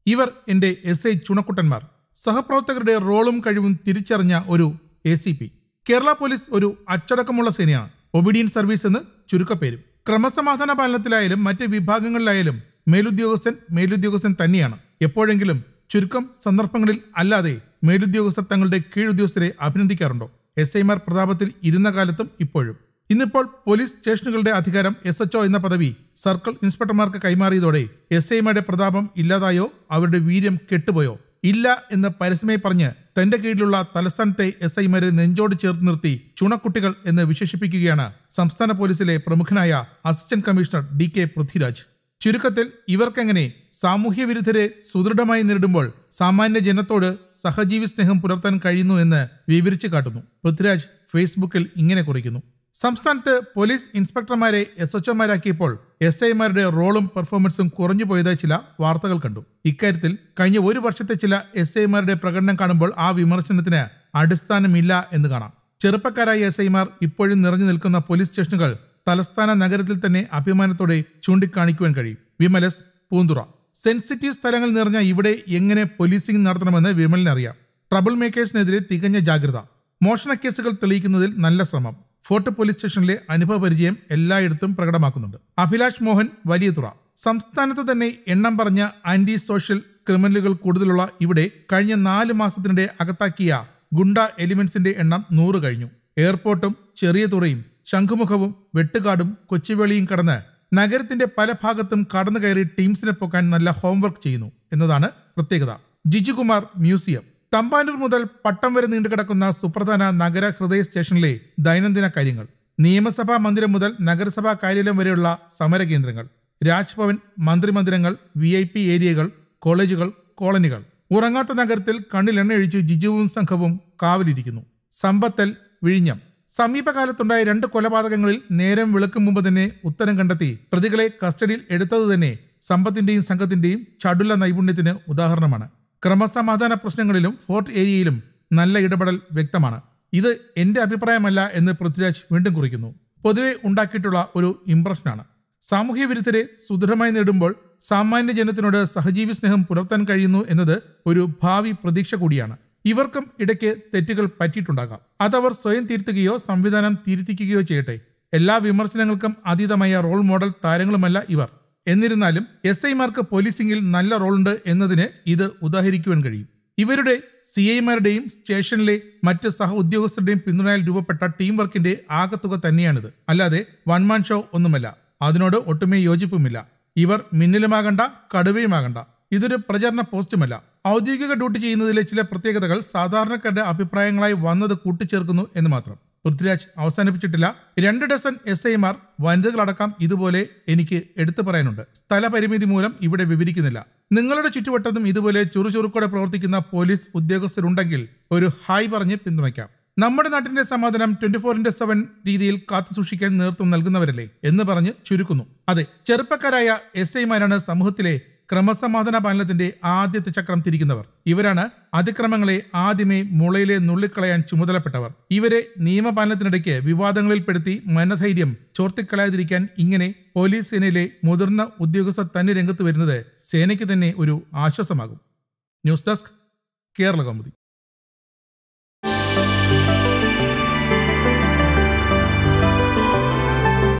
ഇവർ എന്റെ S I ചുണക്കുട്ടന്മാർ സഹപ്രവർത്തകരുടെ റോളും കഴിവും തിരിച്ചറിഞ്ഞ ഒരു A C P Kerala police ഒരു അച്ചടക്കമുള്ള സേനയാണ് ഒബീഡിയൻ സർവീസ് എന്ന് ചുരുക്കപ്പേരും ക്രമസമാധാന പാലനത്തിലായാലും മറ്റ് വിഭാഗങ്ങളിലായാലും മേലുദ്യോഗസ്ഥൻ മേലുദ്യോഗസ്ഥൻ തന്നെയാണ് എപ്പോഴെങ്കിലും ചുരുക്കം സന്ദർഭങ്ങളിൽ അല്ലാതെ മേലുദ്യോഗസ്ഥർ തങ്ങളുടെ കീഴുദ്യോഗസ്ഥരെ അഭിനന്ദിക്കാറുണ്ടോ എസ് ഐമാർ പ്രതാപത്തിൽ ഇരുന്ന കാലത്തും ഇപ്പോഴും ഇന്നിപ്പോൾ പോലീസ് സ്റ്റേഷനുകളുടെ അധികാരം എസ് എച്ച്ഒ എന്ന പദവി സർക്കിൾ ഇൻസ്പെക്ടർമാർക്ക് കൈമാറിയതോടെ എസ് ഐമാരുടെ പ്രതാപം ഇല്ലാതായോ അവരുടെ വീര്യം കെട്ടുപോയോ ഇല്ല എന്ന് പരസ്യമായി പറഞ്ഞ് തന്റെ കീഴിലുള്ള തലസ്ഥാനത്തെ എസ് ഐമാരെ നെഞ്ചോട് ചേർത്ത് നിർത്തി ചുണക്കുട്ടികൾ എന്ന് വിശേഷിപ്പിക്കുകയാണ് സംസ്ഥാന പോലീസിലെ പ്രമുഖനായ assistant commissioner D K Prithviraj ചുരുക്കത്തിൽ ഇവർക്കെങ്ങനെ സാമൂഹ്യ വിരുദ്ധരെ സുദൃഢമായി നേരിടുമ്പോൾ സാമാന്യ ജനത്തോട് സഹജീവി സ്നേഹം പുലർത്താൻ കഴിയുന്നു എന്ന് വിവരിച്ചു കാട്ടുന്നു പൃഥ്വിരാജ് ഫേസ്ബുക്കിൽ ഇങ്ങനെ കുറിക്കുന്നു സംസ്ഥാനത്ത് പോലീസ് ഇൻസ്പെക്ടർമാരെ എസ് എച്ച്ഒമാരാക്കിയപ്പോൾ എസ് ഐമാരുടെ റോളും പെർഫോമൻസും കുറഞ്ഞു പോയതായി ചില വാർത്തകൾ കണ്ടു ഇക്കാര്യത്തിൽ കഴിഞ്ഞ ഒരു വർഷത്തെ ചില എസ് ഐമാരുടെ പ്രകടനം കാണുമ്പോൾ ആ വിമർശനത്തിന് അടിസ്ഥാനമില്ല എന്ന് കാണാം ചെറുപ്പക്കാരായ എസ് ഐമാർ ഇപ്പോഴും നിറഞ്ഞു നിൽക്കുന്ന പോലീസ് സ്റ്റേഷനുകൾ തലസ്ഥാന നഗരത്തിൽ തന്നെ അഭിമാനത്തോടെ ചൂണ്ടിക്കാണിക്കുവാൻ കഴിയും വിമലസ് പൂന്തുറ സെൻസിറ്റീവ് സ്ഥലങ്ങൾ നിറഞ്ഞ ഇവിടെ എങ്ങനെ പോലീസിംഗ് നടത്തണമെന്ന് വിമലിനറിയാം ട്രബിൾ മേക്കേഴ്സിനെതിരെ തികഞ്ഞ ജാഗ്രത മോഷണ കേസുകൾ തെളിയിക്കുന്നതിൽ നല്ല ശ്രമം ഫോർട്ട് പോലീസ് സ്റ്റേഷനിലെ അനുഭവ പരിചയം എല്ലായിടത്തും പ്രകടമാക്കുന്നുണ്ട് അഭിലാഷ് മോഹൻ വലിയതുറ സംസ്ഥാനത്ത് തന്നെ എണ്ണം പറഞ്ഞ ആന്റി സോഷ്യൽ ക്രിമിനലുകൾ കൂടുതലുള്ള ഇവിടെ കഴിഞ്ഞ നാല് മാസത്തിനിടെ അകത്താക്കിയ ഗുണ്ട എലിമെന്റ്സിന്റെ എണ്ണം നൂറ് കഴിഞ്ഞു എയർപോർട്ടും ചെറിയ തുറയും ശംഖുമുഖവും വെട്ടുകാടും കൊച്ചുവേളിയും കടന്ന് നഗരത്തിന്റെ പല ഭാഗത്തും കടന്നു കയറി ടീംസിനെ പൊക്കാൻ നല്ല ഹോംവർക്ക് ചെയ്യുന്നു എന്നതാണ് പ്രത്യേകത ജിജുകുമാർ മ്യൂസിയം തമ്പാനൂർ മുതൽ പട്ടം വരെ നീണ്ടുകിടക്കുന്ന സുപ്രധാന നഗര ഹൃദയ സ്റ്റേഷനിലെ ദൈനംദിന കാര്യങ്ങൾ നിയമസഭാ മന്ദിരം മുതൽ നഗരസഭാ കാര്യാലയം വരെയുള്ള സമരകേന്ദ്രങ്ങൾ രാജ്ഭവൻ മന്ത്രിമന്ദിരങ്ങൾ വി ഐ പി ഏരിയകൾ കോളേജുകൾ കോളനികൾ ഉറങ്ങാത്ത നഗരത്തിൽ കണ്ണിൽ എണ്ണയൊഴിച്ച് ജിജുവും സംഘവും കാവലിരിക്കുന്നു സമ്പത്തൽ വിഴിഞ്ഞം സമീപകാലത്തുണ്ടായ രണ്ട് കൊലപാതകങ്ങളിൽ നേരം വെളുക്കും മുമ്പ് തന്നെ ഉത്തരം കണ്ടെത്തി പ്രതികളെ കസ്റ്റഡിയിൽ എടുത്തത് തന്നെ സമ്പത്തിന്റെയും സംഘത്തിന്റെയും ചടുല നൈപുണ്യത്തിന് ഉദാഹരണമാണ് ക്രമസമാധാന പ്രശ്നങ്ങളിലും ഫോർട്ട് ഏരിയയിലും നല്ല ഇടപെടൽ വ്യക്തമാണ് ഇത് എന്റെ അഭിപ്രായമല്ല എന്ന് പൃഥ്വിരാജ് വീണ്ടും കുറിക്കുന്നു പൊതുവെ ഉണ്ടാക്കിയിട്ടുള്ള ഒരു ഇംപ്രഷനാണ് സാമൂഹ്യ വിരുദ്ധരെ സുദൃഢമായി നേടുമ്പോൾ സാമാന്യ ജനത്തിനോട് സഹജീവി സ്നേഹം പുലർത്താൻ കഴിയുന്നു എന്നത് ഒരു ഭാവി പ്രതീക്ഷ കൂടിയാണ് ഇവർക്കും ഇടയ്ക്ക് തെറ്റുകൾ പറ്റിയിട്ടുണ്ടാകാം അതവർ സ്വയം തിരുത്തുകയോ സംവിധാനം തിരുത്തിക്കുകയോ ചെയ്യട്ടെ എല്ലാ വിമർശനങ്ങൾക്കും അതീതമായ റോൾ മോഡൽ താരങ്ങളുമല്ല ഇവർ എന്നിരുന്നാലും എസ് ഐമാർക്ക് പോലീസിംഗിൽ നല്ല റോളുണ്ട് എന്നതിന് ഇത് ഉദാഹരിക്കുവാൻ കഴിയും ഇവരുടെ സി ഐമാരുടെയും സ്റ്റേഷനിലെ മറ്റ് സഹ ഉദ്യോഗസ്ഥരുടെയും പിന്തുണയിൽ രൂപപ്പെട്ട ടീം വർക്കിന്റെ ആകത്തുക തന്നെയാണിത് അല്ലാതെ വൺ മാൻ ഷോ ഒന്നുമല്ല അതിനോട് ഒട്ടുമേ യോജിപ്പുമില്ല ഇവർ മിന്നലുമാകണ്ട കടുവയുമാകണ്ട ഇതൊരു പ്രചരണ പോസ്റ്റുമല്ല ഔദ്യോഗിക ഡ്യൂട്ടി ചെയ്യുന്നതിലെ ചില പ്രത്യേകതകൾ സാധാരണക്കാരുടെ അഭിപ്രായങ്ങളായി വന്നത് കൂട്ടിച്ചേർക്കുന്നു എന്ന് മാത്രം പൃഥ്വിരാജ് അവസാനിപ്പിച്ചിട്ടില്ല രണ്ട് ഡസൻ എസ് ഐമാർ വനിതകളടക്കം ഇതുപോലെ എനിക്ക് എടുത്തു പറയാനുണ്ട് സ്ഥലപരിമിതി മൂലം ഇവിടെ വിവരിക്കുന്നില്ല നിങ്ങളുടെ ചുറ്റുവട്ടത്തും ഇതുപോലെ ചുറുചുറുക്കോടെ പ്രവർത്തിക്കുന്ന പോലീസ് ഉദ്യോഗസ്ഥരുണ്ടെങ്കിൽ ഒരു ഹായ് പറഞ്ഞ് പിന്തുണയ്ക്കാം നമ്മുടെ നാട്ടിന്റെ സമാധാനം ട്വന്റി ഫോർ ഇന്റു സെവൻ രീതിയിൽ കാത്തു സൂക്ഷിക്കാൻ നേതൃത്വം നൽകുന്നവരല്ലേ എന്ന് പറഞ്ഞ് ചുരുക്കുന്നു അതെ ചെറുപ്പക്കാരായ എസ് ഐമാരാണ് സമൂഹത്തിലെ ക്രമസമാധാന പാലനത്തിന്റെ ആദ്യത്തെ ചക്രം തിരിക്കുന്നവർ ഇവരാണ് അതിക്രമങ്ങളെ ആദ്യമേ മുളയിലെ നുള്ളിക്കളയാൻ ചുമതലപ്പെട്ടവർ ഇവരെ നിയമപാലനത്തിനിടയ്ക്ക് വിവാദങ്ങളിൽപ്പെടുത്തി മനധൈര്യം ചോർത്തിക്കളയാതിരിക്കാൻ ഇങ്ങനെ പോലീസ് സേനയിലെ മുതിർന്ന ഉദ്യോഗസ്ഥർ തന്നെ രംഗത്ത് വരുന്നത് സേനയ്ക്ക് തന്നെ ഒരു ആശ്വാസമാകും ന്യൂസ് ഡെസ്ക് കേരള കൗമുദി